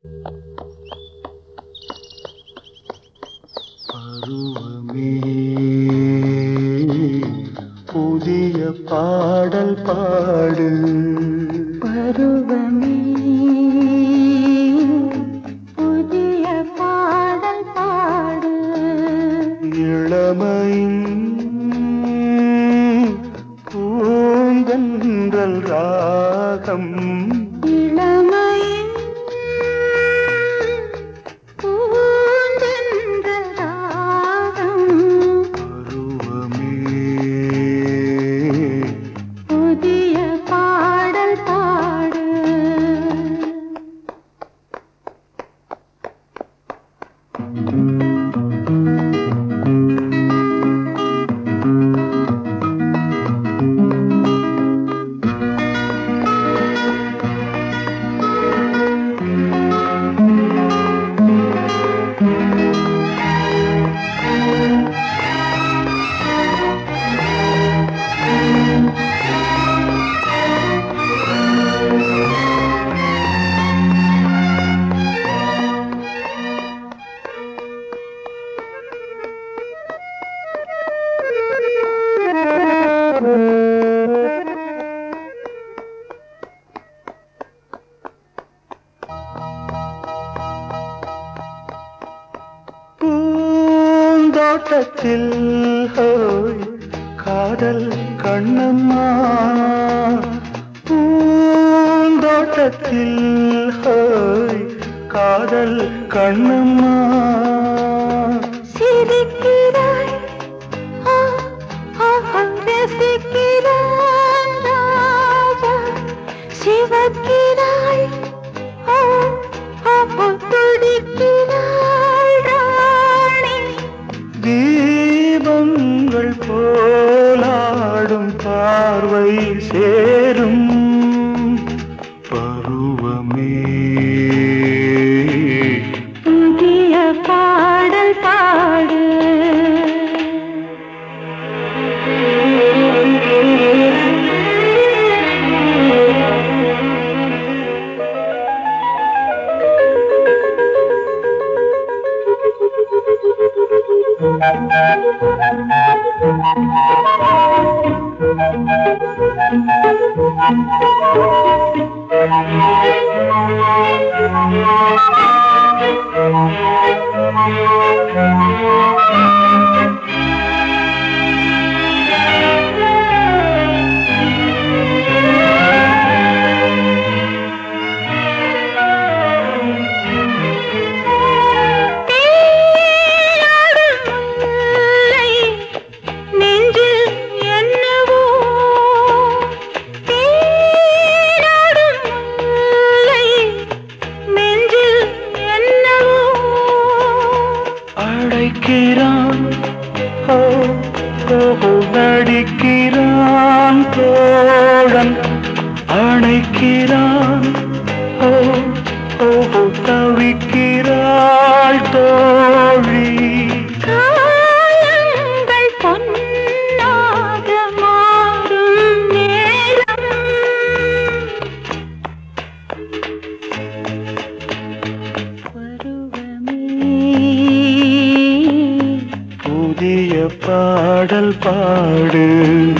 பருவமே புதிய பாடல் பாடு பருவமே புதிய பாடல் பாடு இளமையின் பூந்தன்றல் ராகம் இளமையின் பூந்தென்ற ராகம் பருவமே புதிய பாடல் பாடு பூந்தோட்டத்தில் ஹோய் காதல் கண்ணம்மா பூந்தோட்டத்தில் ஹோய் காதல் கண்ணம்மா சிரிக்கிறாய் ஆ, ஆ, ஆ, ரசிக்கிறான் ராஜா சிவக்கிறாய் ஆ, ஆ, ஆ, துடிக்கிறாள் ராணி தீபங்கள் போலாடும் பார்வை சேரும் பருவமே புதிய பாடல் பாடு தேனாடும் முல்லை நெஞ்சில் என்னவோ தேனாடும் முல்லை நெஞ்சில் என்னவோ அழைக்கிறான் ஓ ஓ, நடிக்கிறான் தோழன் அணைக்கிறான் ஓ ஓ தவிக்கிறாள் தோழி காலங்கள் பொன்னாக மாறும் நேரம் பருவமே புதிய பாடல் பாடு